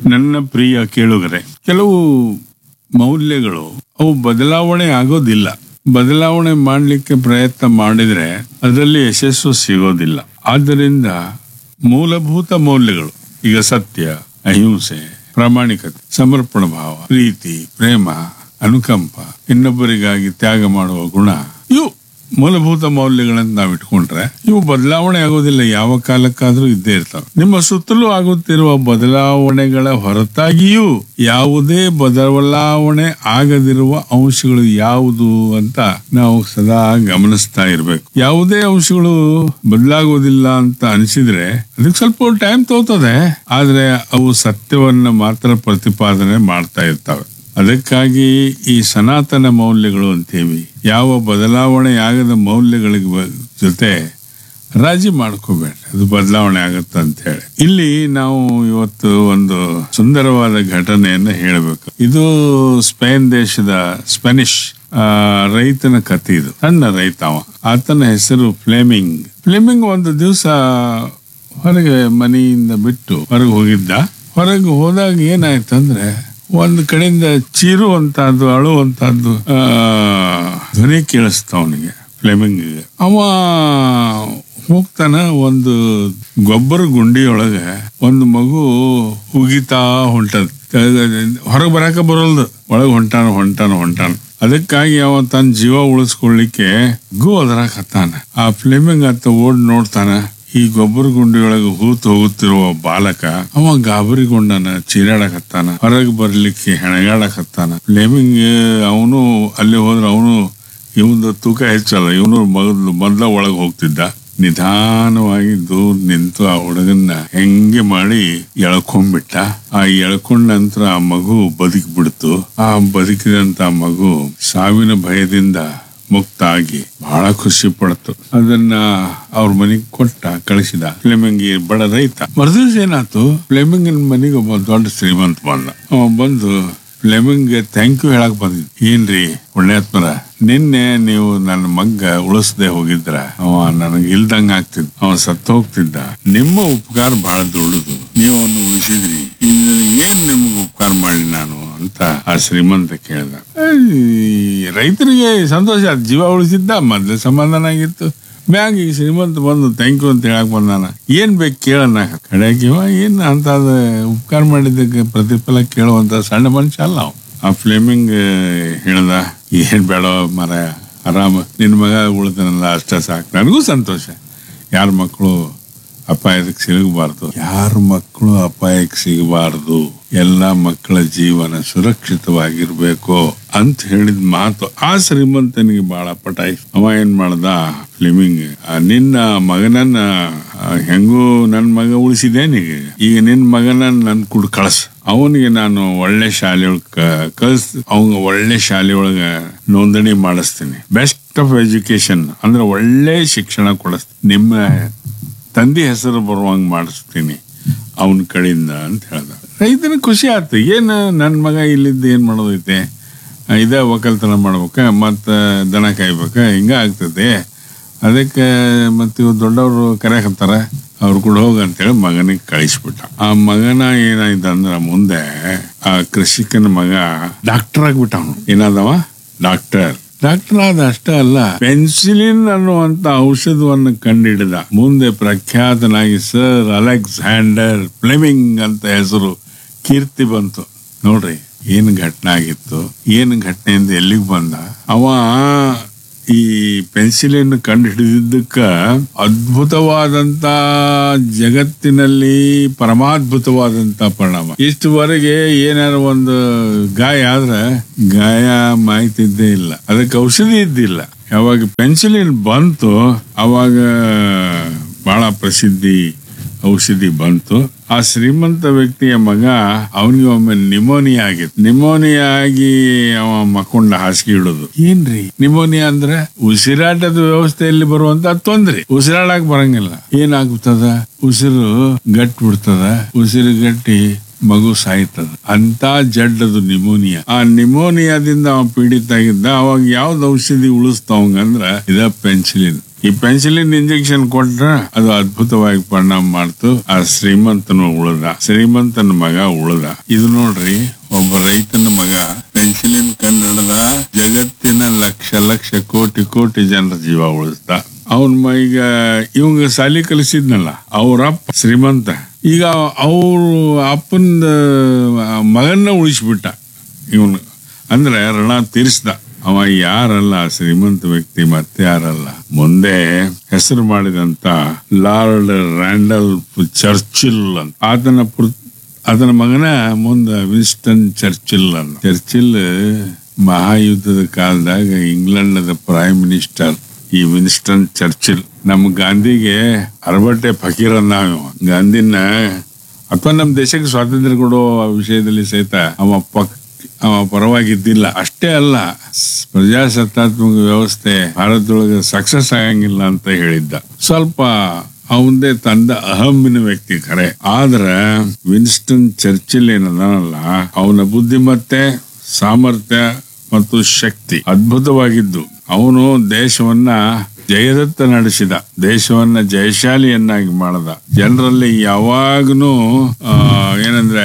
ನನ್ನ ಪ್ರಿಯ ಕೇಳುಗರೆ ಕೆಲವು ಮೌಲ್ಯಗಳು ಅವು ಬದಲಾವಣೆ ಆಗೋದಿಲ್ಲ ಬದಲಾವಣೆ ಮಾಡಲಿಕ್ಕೆ ಪ್ರಯತ್ನ ಮಾಡಿದ್ರೆ ಅದರಲ್ಲಿ ಯಶಸ್ಸು ಸಿಗೋದಿಲ್ಲ ಆದ್ದರಿಂದ ಮೂಲಭೂತ ಮೌಲ್ಯಗಳು ಈಗ ಸತ್ಯ ಅಹಿಂಸೆ ಪ್ರಾಮಾಣಿಕತೆ ಸಮರ್ಪಣ ಭಾವ ಪ್ರೀತಿ ಪ್ರೇಮ ಅನುಕಂಪ ಇನ್ನೊಬ್ಬರಿಗಾಗಿ ತ್ಯಾಗ ಮಾಡುವ ಗುಣ ಇವು ಮೂಲಭೂತ ಮೌಲ್ಯಗಳನ್ನ ನಾವು ಇಟ್ಕೊಂಡ್ರೆ ಇವು ಬದಲಾವಣೆ ಆಗೋದಿಲ್ಲ ಯಾವ ಕಾಲಕ್ಕಾದ್ರೂ ಇದ್ದೇ ಇರ್ತಾವೆ ನಿಮ್ಮ ಸುತ್ತಲೂ ಆಗುತ್ತಿರುವ ಬದಲಾವಣೆಗಳ ಹೊರತಾಗಿಯೂ ಯಾವುದೇ ಬದಲಾವಣೆ ಆಗದಿರುವ ಅಂಶಗಳು ಯಾವುದು ಅಂತ ನಾವು ಸದಾ ಗಮನಿಸ್ತಾ ಇರ್ಬೇಕು ಯಾವುದೇ ಅಂಶಗಳು ಬದಲಾಗೋದಿಲ್ಲ ಅಂತ ಅನಿಸಿದ್ರೆ ಅದಕ್ಕೆ ಸ್ವಲ್ಪ ಟೈಮ್ ತಗೋತದೆ ಆದ್ರೆ ಅವು ಸತ್ಯವನ್ನ ಮಾತ್ರ ಪ್ರತಿಪಾದನೆ ಮಾಡ್ತಾ ಇರ್ತವೆ ಅದಕ್ಕಾಗಿ ಈ ಸನಾತನ ಮೌಲ್ಯಗಳು ಅಂತೀವಿ ಯಾವ ಬದಲಾವಣೆ ಆಗದ ಮೌಲ್ಯಗಳಿಗೆ ಬ- ಜೊತೆ ರಾಜಿ ಮಾಡ್ಕೋಬೇಡ ಅದು ಬದಲಾವಣೆ ಆಗುತ್ತೆ ಅಂತ ಹೇಳಿ ಇಲ್ಲಿ ನಾವು ಇವತ್ತು ಒಂದು ಸುಂದರವಾದ ಘಟನೆಯನ್ನ ಹೇಳಬೇಕು ಇದು ಸ್ಪೇನ್ ದೇಶದ ಸ್ಪೆನಿಷ್ ಆ, ರೈತನ ಕಥೆ ಇದು ಸಣ್ಣ ರೈತ ಅವ ಆತನ ಹೆಸರು ಫ್ಲೇಮಿಂಗ್ ಫ್ಲೇಮಿಂಗ್ ಒಂದು ದಿವಸ ಹೊರಗೆ ಮನೆಯಿಂದ ಬಿಟ್ಟು ಹೊರಗೆ ಹೋಗಿದ್ದ ಹೊರಗೆ ಹೋದಾಗ ಏನಾಯ್ತಂದ್ರೆ ಒಂದು ಕಡೆಯಿಂದ ಚೀರುವಂತಹದ್ದು ಅಳುವಂತಹದ್ದು ಆ, ಧ್ವನಿ ಕೇಳಿಸ್ತ ಅವನಿಗೆ ಫ್ಲೆಮಿಂಗಿಗೆ ಅವ ಹೋಗ್ತಾನ ಒಂದು ಗೊಬ್ಬರ ಗುಂಡಿಯೊಳಗೆ ಒಂದು ಮಗು ಉಗಿತಾ ಹೊಂಟದ ಹೊರಗೆ ಬರಾಕ ಬರೋಲ್ದು ಒಳಗೆ ಹೊಂಟಾನ ಹೊಂಟಾನ ಹೊಂಟಾನ ಅದಕ್ಕಾಗಿ ಅವ ತನ್ನ ಜೀವ ಉಳಿಸ್ಕೊಳ್ಳಿಕ್ಕೆ ಗು ಅದರಾಕತ್ತಾನ ಆ ಫ್ಲೇಮಿಂಗ್ ಅಂತ ಓಡ್ ನೋಡ್ತಾನ ಈ ಗೊಬ್ಬರ ಗುಂಡಿಯೊಳಗೆ ಹೂತು ಹೋಗುತ್ತಿರುವ ಬಾಲಕ ಅವ ಗಾಬರಿಗೊಂಡನ ಚೀರಾಡಕತ್ತಾನ ಹೊರಗೆ ಬರ್ಲಿಕ್ಕೆ ಹೆಣಗಾಡಕತ್ತಾನ ಫ್ಲೇಮಿಂಗ್ ಅವನು ಅಲ್ಲಿ ಹೋದ್ರೆ ಅವನು ಇವನು ತೂಕ ಹೆಚ್ಚಲ್ಲ ಇವನು ಮೊದಲು ಮೊದಲ ಒಳಗೆ ಹೋಗ್ತಿದ್ದ ನಿಧಾನವಾಗಿ ದೂರ ನಿಂತು ಆ ಹುಡುಗನ್ನ ಹೆಂಗೆ ಮಾಡಿ ಎಳ್ಕೊಂಡ್ಬಿಟ್ಟ ಆ ಎಳ್ಕೊಂಡ ನಂತರ ಆ ಮಗು ಬದುಕಿ ಬಿಡ್ತು ಆ ಬದುಕಿದಂತ ಮಗು ಸಾವಿನ ಭಯದಿಂದ ಮುಕ್ತ ಆಗಿ ಬಹಳ ಖುಷಿ ಪಡ್ತು ಅದನ್ನ ಅವ್ರ ಮನೆಗೆ ಕೊಟ್ಟ ಕಳಿಸಿದ ಫ್ಲೆಮಿಂಗ್ ಈ ಬಡ ರೈತ ಮರುದಿವ್ಸ ಏನಾಯ್ತು ಫ್ಲೆಮಿಂಗಿನ ಮನೆಗೆ ಒಬ್ಬ ದೊಡ್ಡ ಶ್ರೀಮಂತ ಬಂದ ಅವ ಬಂದು ಫ್ಲೆಮಿಂಗ್ ಥ್ಯಾಂಕ್ ಯು ಹೇಳಕ್ ಬಂದಿದ್ ಏನ್ರಿ ಪುಣ್ಯಾತ್ಮರ ನಿನ್ನೆ ನೀವು ನನ್ನ ಮಗ್ಗ ಉಳಿಸದೆ ಹೋಗಿದ್ರ ಅವ ನನಗೆ ಇಲ್ದಂಗ ಆಗ್ತಿದ್ ಅವ ಸತ್ತು ಹೋಗ್ತಿದ್ದ ನಿಮ್ಮ ಉಪಕಾರ ಬಹಳ ದೊಡ್ಡದು ನೀವು ಅವನು ಉಳಿಸಿದ್ರಿ ಇದ್ರ ಏನ್ ನಿಮ್ಗೆ ಉಪಕಾರ ಮಾಡಿ ನಾನು ಅಂತ ಆ ಶ್ರೀಮಂತ ಕೇಳ್ದ ಈ ರೈತರಿಗೆ ಸಂತೋಷ ಆಯ್ತು. ಜೀವ ಉಳಿಸಿದ್ದ ಮೊದ್ಲು ಸಮಾಧಾನ ಆಗಿತ್ತು ಮ್ಯಾಗ ಈ ಶ್ರೀಮಂತ ಬಂದು ಥ್ಯಾಂಕ್ ಯು ಅಂತ ಹೇಳಕ್ ಬಂದಾನ ಏನ್ ಬೇಕು ಕೇಳಣ್ಣ ಕಡೆಗೆ ಇವ ಏನ್ ಅಂತ ಉಪಕಾರ ಮಾಡಿದ್ದಕ್ಕೆ ಪ್ರತಿಫಲ ಕೇಳುವಂತ ಸಣ್ಣ ಮನುಷ್ಯ ಅಲ್ಲ ಅವ ಆ ಫ್ಲೇಮಿಂಗ್ ಹೇಳ್ದ ಏನ್ ಬೇಡ ಮರ ಆರಾಮ ನಿನ್ ಮಗ ಉಳಿದನಲ್ಲ ಅಷ್ಟ ಸಾಕು ನನಗೂ ಸಂತೋಷ ಯಾರ ಮಕ್ಕಳು ಅಪಾಯಕ್ಕೆ ಸಿಗಬಾರ್ದು ಯಾರ ಮಕ್ಕಳು ಅಪಾಯಕ್ಕೆ ಸಿಗಬಾರ್ದು ಎಲ್ಲ ಮಕ್ಕಳ ಜೀವನ ಸುರಕ್ಷಿತವಾಗಿರ್ಬೇಕು ಅಂತ ಹೇಳಿದ ಮಾತು ಆ ಶ್ರೀಮಂತನಿಗೆ ಬಹಳ ಪಟಾಯಿಸ್ ಅವ ಏನ್ ಮಾಡ್ದ ಫ್ಲಿಮಿಂಗ್ ಆ ನಿನ್ನ ಮಗನನ್ನ ಆ, ಹೆಂಗೂ ನನ್ ಮಗ ಉಳಿಸಿದೇನೀಗ ಈಗ ನಿನ್ ಮಗನ ನನ್ ಕೂಡ ಕಳ್ಸ ಅವನಿಗೆ ನಾನು ಒಳ್ಳೆ ಶಾಲೆ ಒಳಗ ಕಳ್ಸ್ ಅವನ್ ಒಳ್ಳೆ ಶಾಲೆ ಒಳಗ ನೋಂದಣಿ ಮಾಡಿಸ್ತೀನಿ ಬೆಸ್ಟ್ ಆಫ್ ಎಜುಕೇಶನ್ ಅಂದ್ರೆ ಒಳ್ಳೆ ಶಿಕ್ಷಣ ಕೊಡಿಸ್ತೀನಿ ನಿಮ್ಮ ತಂದೆ ಹೆಸರು ಬರುವಂಗ್ ಮಾಡಿಸ್ತೀನಿ ಅವನ ಕಡೆಯಿಂದ ಅಂತ ಹೇಳ್ದ ರೈತನ ಖುಷಿ ಆಯ್ತು ಏನು ನನ್ನ ಮಗ ಇಲ್ಲಿದ್ದು ಏನ್ ಮಾಡೋದೈತೆ ಆ, ಇದೇ ಒಕ್ಕಲ್ತನ ಮಾಡ್ಬೇಕ ಮತ್ತ ದನ ಕಾಯ್ಬೇಕ ಹಿಂಗ ಆಗ್ತದೆ ಅದಕ್ಕೆ ಮತ್ತೆ ಇವ್ ದೊಡ್ಡವರು ಕರೆಯಕತ್ತಾರ ಅವ್ರು ಕೂಡ ಹೋಗ ಅಂತೇಳಿ ಮಗನಿಗೆ ಕಳಿಸ್ಬಿಟ್ಟ ಆ ಮಗನ ಏನಾಯ್ತು ಅಂದ್ರ ಮುಂದೆ ಆ ಕೃಷಿಕನ ಮಗ ಡಾಕ್ಟರ್ ಆಗ್ಬಿಟ್ಟ ಅವನು ಏನಾದವ ಡಾಕ್ಟರ್ ಡಾಕ್ಟರ್ ಆದ ಅಷ್ಟೇ ಅಲ್ಲ ಪೆನ್ಸಿಲಿನ್ ಅನ್ನುವಂತ ಔಷಧವನ್ನು ಕಂಡಿಡಿದ ಮುಂದೆ ಪ್ರಖ್ಯಾತನಾಗಿ ಸರ್ ಅಲೆಕ್ಸಾಂಡರ್ ಫ್ಲೆಮಿಂಗ್ ಅಂತ ಹೆಸರು ಕೀರ್ತಿ ಬಂತು ನೋಡ್ರಿ ಏನ್ ಘಟನೆ ಆಗಿತ್ತು ಏನ್ ಘಟನೆಯಿಂದ ಎಲ್ಲಿಗೆ ಬಂದ ಅವ ಈ ಪೆನ್ಸಿಲಿನ್ ಕಂಡು ಹಿಡಿದಿದ್ದಕ್ಕ ಅದ್ಭುತವಾದಂತ ಜಗತ್ತಿನಲ್ಲಿ ಪರಮಾದ್ಭುತವಾದಂತ ಪರಿಣಾಮ ಇಷ್ಟುವರೆಗೆ ಏನಾರ ಒಂದು ಗಾಯ ಆದ್ರ ಗಾಯ ಮಾಯ್ತಿದ್ದೇ ಇಲ್ಲ ಅದಕ್ಕೆ ಔಷಧಿ ಇದ್ದಿಲ್ಲ ಯಾವಾಗ ಪೆನ್ಸಿಲಿನ್ ಬಂತು ಅವಾಗ ಬಹಳ ಪ್ರಸಿದ್ಧಿ ಔಷಧಿ ಬಂತು ಆ ಶ್ರೀಮಂತ ವ್ಯಕ್ತಿಯ ಮಗ ಅವನಿಗೆ ಒಮ್ಮೆ ನಿಮೋನಿಯಾ ಆಗಿತ್ತು ನಿಮೋನಿಯಾ ಆಗಿ ಅವ ಮಕ್ಕೊಂಡ ಹಾಸಿಗೆ ಇಡೋದು ಏನ್ರಿ ನಿಮೋನಿಯಾ ಅಂದ್ರೆ ಉಸಿರಾಟದ ವ್ಯವಸ್ಥೆಯಲ್ಲಿ ಬರುವಂತ ತೊಂದ್ರೆ ಉಸಿರಾಡಕ್ ಬರಂಗಿಲ್ಲ ಏನಾಗ್ತದ ಉಸಿರು ಗಟ್ಟಿ ಬಿಡ್ತದ ಉಸಿರು ಗಟ್ಟಿ ಮಗು ಸಾಯ್ತದ ಅಂತ ಜಡ್ಡದು ನಿಮೋನಿಯಾ ಆ ನಿಮೋನಿಯಾದಿಂದ ಅವ ಪೀಡಿತ ಆಗಿದ್ದ ಅವಾಗ ಯಾವ್ದು ಔಷಧಿ ಉಳಿಸ್ತಾವಂಗ ಅಂದ್ರ ಇದ ಪೆನ್ಸಿಲಿನ್ ಈ ಪೆನ್ಸಿಲಿನ್ ಇಂಜೆಕ್ಷನ್ ಕೊಟ್ರ ಅದು ಅದ್ಭುತವಾಗಿ ಪರಿಣಾಮ ಮಾಡ್ತು ಆ ಶ್ರೀಮಂತನು ಉಳ್ದ ಶ್ರೀಮಂತನ ಮಗ ಉಳ್ದ ಇದು ನೋಡ್ರಿ ಒಬ್ಬ ರೈತನ ಮಗ ಪೆನ್ಸಿಲಿನ್ ಕನ್ನಡದ ಜಗತ್ತಿನ ಲಕ್ಷ ಲಕ್ಷ ಕೋಟಿ ಕೋಟಿ ಜನರ ಜೀವ ಉಳಿಸ್ದ ಅವನ್ ಮ- ಈಗ ಇವಂಗ ಸಾಲಿ ಕಲಿಸಿದ್ನಲ್ಲ ಅವ್ರ ಅಪ್ಪ ಶ್ರೀಮಂತ ಈಗ ಅವ್ರು ಅಪ್ಪನ ಮಗನ್ನ ಉಳಿಸ್ಬಿಟ್ಟ ಇವನು ಅಂದ್ರೆ ಋಣ ತೀರಿಸ್ದ ಅವ ಯಾರಲ್ಲ ಶ್ರೀಮಂತ ವ್ಯಕ್ತಿ ಮತ್ತೆ ಯಾರಲ್ಲ ಮುಂದೆ ಹೆಸರು ಮಾಡಿದಂತ ಲಾರ್ಡ್ ರ್ಯಾಂಡಲ್ ಚರ್ಚಿಲ್ ಅಂತ ಆತನ ಪುರ್- ಆತನ ಮಗನ ಮುಂದೆ ವಿನ್ಸ್ಟನ್ ಚರ್ಚಿಲ್ ಅಂತ ಚರ್ಚಿಲ್ ಮಹಾಯುದ್ಧದ ಕಾಲದಾಗ ಇಂಗ್ಲೆಂಡದ ಪ್ರೈಮ್ ಮಿನಿಸ್ಟರ್ ಈ ವಿನ್ಸ್ಟನ್ ಚರ್ಚಿಲ್ ನಮ್ ಗಾಂಧಿಗೆ ಅರಬಟ್ಟೆ ಫಕೀರ್ ನಾವು ಗಾಂಧಿನ ಅಥವಾ ನಮ್ಮ ದೇಶಕ್ಕೆ ಸ್ವಾತಂತ್ರ್ಯ ಕೊಡೋ ವಿಷಯದಲ್ಲಿ ಸಹಿತ ಅವ ಪಕ್ ಅವ ಪರವಾಗಿದ್ದಿಲ್ಲ ಅಷ್ಟೇ ಅಲ್ಲ ಸ್- ಪ್ರಜಾಸತ್ತಾತ್ಮಕ ವ್ಯವಸ್ಥೆ ಭಾರತದೊಳಗೆ ಸಕ್ಸಸ್ ಆಗಂಗಿಲ್ಲ ಅಂತ ಹೇಳಿದ್ದ ಸ್ವಲ್ಪ ಅವಂದೇ ತಂದ ಅಹಮ್ಮಿನ ವ್ಯಕ್ತಿ ಖರೆ ಆದ್ರ ವಿನ್ಸ್ಟನ್ ಚರ್ಚಿಲ್ ಏನದನಲ್ಲ ಅವನ ಬುದ್ಧಿಮತ್ತೆ ಸಾಮರ್ಥ್ಯ ಮತ್ತು ಶಕ್ತಿ ಅದ್ಭುತವಾಗಿದ್ದು ಅವನು ದೇಶವನ್ನ ಜಯದತ್ತ ನಡೆಸಿದ ದೇಶವನ್ನ ಜಯಶಾಲಿಯನ್ನಾಗಿ ಮಾಡದ ಜನರಲ್ಲಿ ಯಾವಾಗನು ಏನಂದ್ರೆ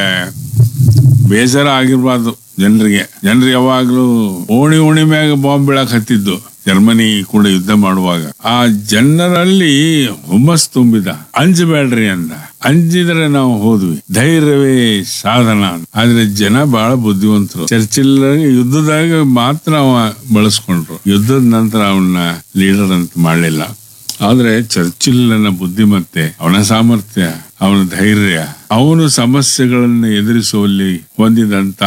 ಬೇಸರ ಆಗಿರ್ಬಾರ್ದು ಜನರಿಗೆ ಜನರು ಯಾವಾಗ್ಲೂ ಓಣಿ ಓಣಿ ಮ್ಯಾಗ ಬಾಂಬ್ ಬೀಳಕ್ ಹತ್ತಿದ್ದು ಜರ್ಮನಿ ಕೂಡ ಯುದ್ಧ ಮಾಡುವಾಗ ಆ ಜನರಲ್ಲಿ ಹುಮ್ಮಸ್ ತುಂಬಿದ ಅಂಜಬೇಡ್ರಿ ಅಂದ ಅಂಜಿದ್ರೆ ನಾವು ಹೋದ್ವಿ ಧೈರ್ಯವೇ ಸಾಧನ ಅಂತ. ಆದ್ರೆ ಜನ ಬಹಳ ಬುದ್ಧಿವಂತರು ಚರ್ಚಿಲ್ ಯುದ್ಧದಾಗ ಮಾತ್ರ ಅವ ಬಳಸ್ಕೊಂಡ್ರು ಯುದ್ಧದ ನಂತರ ಅವನ್ನ ಲೀಡರ್ ಅಂತ ಮಾಡಲಿಲ್ಲ ಆದ್ರೆ ಚರ್ಚಿಲ್ಲನ ಬುದ್ಧಿಮತ್ತೆ ಅವನ ಸಾಮರ್ಥ್ಯ ಅವನ ಧೈರ್ಯ ಅವನು ಸಮಸ್ಯೆಗಳನ್ನು ಎದುರಿಸುವಲ್ಲಿ ಹೊಂದಿದಂತ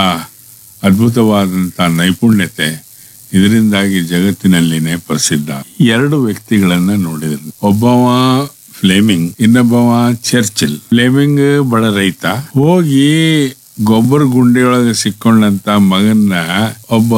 ಅದ್ಭುತವಾದಂತ ನೈಪುಣ್ಯತೆ ಇದರಿಂದಾಗಿ ಜಗತ್ತಿನಲ್ಲಿನೇ ಪ್ರಸಿದ್ಧ ಎರಡು ವ್ಯಕ್ತಿಗಳನ್ನ ನೋಡಿದ್ರು ಒಬ್ಬವ ಫ್ಲೇಮಿಂಗ್ ಇನ್ನೊಬ್ಬವ ಚರ್ಚಿಲ್ ಫ್ಲೇಮಿಂಗ್ ಬಡ ರೈತ ಹೋಗಿ ಗೊಬ್ಬರ ಗುಂಡಿಯೊಳಗೆ ಸಿಕ್ಕೊಂಡಂತ ಮಗನ್ನ ಒಬ್ಬ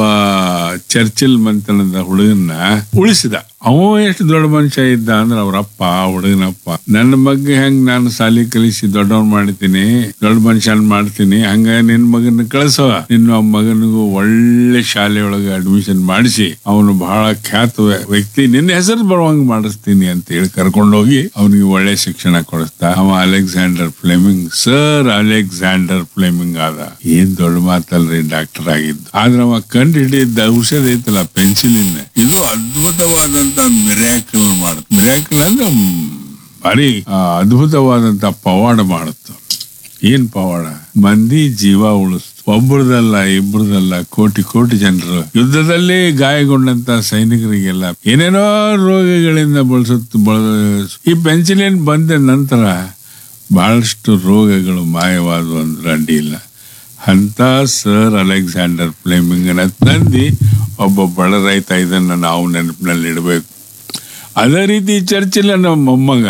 ಚರ್ಚಿಲ್ ಮಂತನದ ಹುಡುಗನ್ನ ಉಳಿಸಿದ ಅವ ಎಷ್ಟು ದೊಡ್ಡ ಮನುಷ್ಯ ಇದ್ದ ಅಂದ್ರೆ ಅವ್ರಪ್ಪ ಹುಡುಗನಪ್ಪ ನನ್ನ ಬಗ್ಗೆ ಹೆಂಗ್ ನಾನು ಸಾಲಿ ಕಲಿಸಿ ದೊಡ್ಡವನ್ ಮಾಡ್ತೀನಿ ದೊಡ್ಡ ಮನುಷ್ಯನ್ ಮಾಡ್ತೀನಿ ಹಂಗ ನಿನ್ ಮಗನ ಕಳಿಸೋ ನಿನ್ನ ಮಗನಿಗೂ ಒಳ್ಳೆ ಶಾಲೆಯೊಳಗೆ ಅಡ್ಮಿಷನ್ ಮಾಡಿಸಿ ಅವನು ಬಹಳ ಖ್ಯಾತ ವ್ಯ- ವ್ಯಕ್ತಿ ನಿನ್ನ ಹೆಸರು ಬರುವಂಗ್ ಮಾಡಿಸ್ತೀನಿ ಅಂತ ಹೇಳಿ ಕರ್ಕೊಂಡೋಗಿ ಅವನಿಗೆ ಒಳ್ಳೆ ಶಿಕ್ಷಣ ಕೊಡಿಸ್ತಾ ಅವ Alexander Fleming sir Alexander Fleming ಆದ ಏನ್ ದೊಡ್ಡ ಮಾತಲ್ರಿ ಡಾಕ್ಟರ್ ಆಗಿದ್ದು ಆದ್ರೆ ಅವ ಕಂಡು ಹಿಡಿದ ಔಷಧ ಐತಲ್ಲ ಪೆನ್ಸಿಲಿನ್ ಇದು ಅದ್ಭುತವಾದಂತ ಮಿರಾಕಲ್ ಮಾಡುತ್ತೆ ಮಿರಾಕಲ್ ಅಂದ್ರೆ ಮ್, ಭಾರಿ ಆ, ಅದ್ಭುತವಾದಂತ ಪವಾಡ ಮಾಡುತ್ತೆ ಏನ್ ಪವಾಡ ಮಂದಿ ಜೀವ ಉಳಿಸ್ ಒಬ್ಬರದಲ್ಲ ಇಬ್ಬರದಲ್ಲ ಕೋಟಿ ಕೋಟಿ ಜನರು ಯುದ್ಧದಲ್ಲಿ ಗಾಯಗೊಂಡಂತ ಸೈನಿಕರಿಗೆಲ್ಲ ಏನೇನೋ ರೋಗಗಳಿಂದ ಬಳಸುತ್ತ ಬಳ ಈ ಪೆನ್ಸಿಲಿನ್ ಬಂದ ನಂತರ ಬಹಳಷ್ಟು ರೋಗಗಳು ಮಾಯವಾದವು ಅಂದ್ರೆ ಅಡ್ಡಿ ಇಲ್ಲ ಅಂತ ಸರ್ ಅಲೆಕ್ಸಾಂಡರ್ ಫ್ಲೇಮಿಂಗನ ತಂದಿ ಒಬ್ಬ ಬಡ ರೈತ ಇದನ್ನ ನಾವು ನೆನಪಿನಲ್ಲಿ ಇಡಬೇಕು ಅದೇ ರೀತಿ ಚರ್ಚಿಲ್ ನಮ್ಮ ಮೊಮ್ಮಗ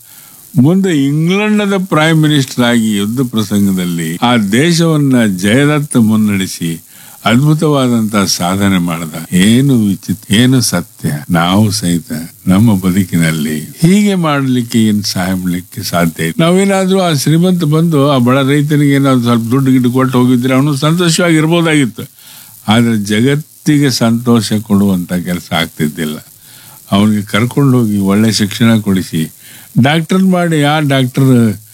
ಮುಂದೆ ಇಂಗ್ಲೆಂಡದ ಪ್ರೈಮ್ ಮಿನಿಸ್ಟರ್ ಆಗಿ ಯುದ್ಧ ಪ್ರಸಂಗದಲ್ಲಿ ಆ ದೇಶವನ್ನ ಜಯದತ್ತ ಮುನ್ನಡೆಸಿ ಅದ್ಭುತವಾದಂತ ಸಾಧನೆ ಮಾಡದ ಏನು ವಿಚಿತ್ರ ಏನು ಸತ್ಯ ನಾವು ಸಹಿತ ನಮ್ಮ ಬದುಕಿನಲ್ಲಿ ಹೀಗೆ ಮಾಡಲಿಕ್ಕೆ ಏನ್ ಸಹಾಯ ಮಾಡಲಿಕ್ಕೆ ಸಾಧ್ಯ ಇಲ್ಲ ನಾವೇನಾದ್ರೂ ಆ ಶ್ರೀಮಂತ ಬಂದು ಆ ಬಡ ರೈತನಿಗೆ ಏನಾದ್ರು ಸ್ವಲ್ಪ ದುಡ್ಡು ಗಿಡ್ಡು ಕೊಟ್ಟು ಹೋಗಿದ್ರೆ ಅವನು ಸಂತೋಷವಾಗಿರ್ಬೋದಾಗಿತ್ತು ಆದ್ರೆ ಜಗತ್ತಿಗೆ ಸಂತೋಷ ಕೊಡುವಂತ ಕೆಲಸ ಆಗ್ತಿದ್ದಿಲ್ಲ ಅವನಿಗೆ ಕರ್ಕೊಂಡು ಹೋಗಿ ಒಳ್ಳೆ ಶಿಕ್ಷಣ ಕೊಡಿಸಿ ಡಾಕ್ಟರ್ ಮಾಡಿ ಆ ಡಾಕ್ಟರ್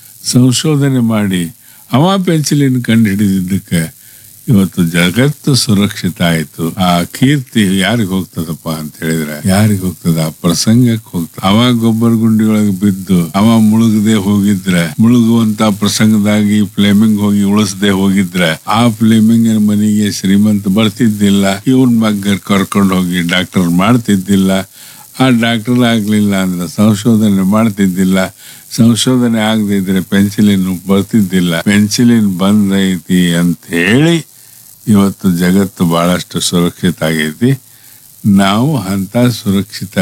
ಸಂಶೋಧನೆ ಮಾಡಿ ಅವ ಪೆನ್ಸಿಲಿನ್ ಕಂಡು ಹಿಡಿದಿದ್ದಕ್ಕೆ ಇವತ್ತು ಜಗತ್ತು ಸುರಕ್ಷಿತ ಆಯ್ತು ಆ ಕೀರ್ತಿ ಯಾರಿಗ್ ಹೋಗ್ತದಪ್ಪ ಅಂತ ಹೇಳಿದ್ರೆ ಯಾರಿಗ್ ಹೋಗ್ತದ ಆ ಪ್ರಸಂಗಕ್ಕೆ ಹೋಗ್ತದ ಅವ ಗೊಬ್ಬರ ಗುಂಡಿ ಒಳಗೆ ಬಿದ್ದು ಅವ ಮುಳುಗದೆ ಹೋಗಿದ್ರೆ ಮುಳುಗುವಂತ ಪ್ರಸಂಗದಾಗಿ ಫ್ಲೇಮಿಂಗ್ ಹೋಗಿ ಉಳಿಸದೆ ಹೋಗಿದ್ರೆ ಆ ಫ್ಲೇಮಿಂಗ್ ಮನೆಗೆ ಶ್ರೀಮಂತ ಬರ್ತಿದ್ದಿಲ್ಲ ಇವನ್ ಮಗ್ಗ ಕರ್ಕೊಂಡು ಹೋಗಿ ಡಾಕ್ಟರ್ ಮಾಡ್ತಿದ್ದಿಲ್ಲ ಆ ಡಾಕ್ಟರ್ ಆಗ್ಲಿಲ್ಲ ಅಂದ್ರೆ ಸಂಶೋಧನೆ ಮಾಡ್ತಿದ್ದಿಲ್ಲ ಸಂಶೋಧನೆ ಆಗದಿದ್ರೆ ಪೆನ್ಸಿಲಿನ್ ಬರ್ತಿದ್ದಿಲ್ಲ ಪೆನ್ಸಿಲಿನ್ ಬಂದೈತಿ ಅಂತ ಹೇಳಿ ಇವತ್ತು ಜಗತ್ತು ಬಹಳಷ್ಟು ಸುರಕ್ಷಿತ ಆಗೈತಿ ನಾವು ಅಂತ ಸುರಕ್ಷಿತ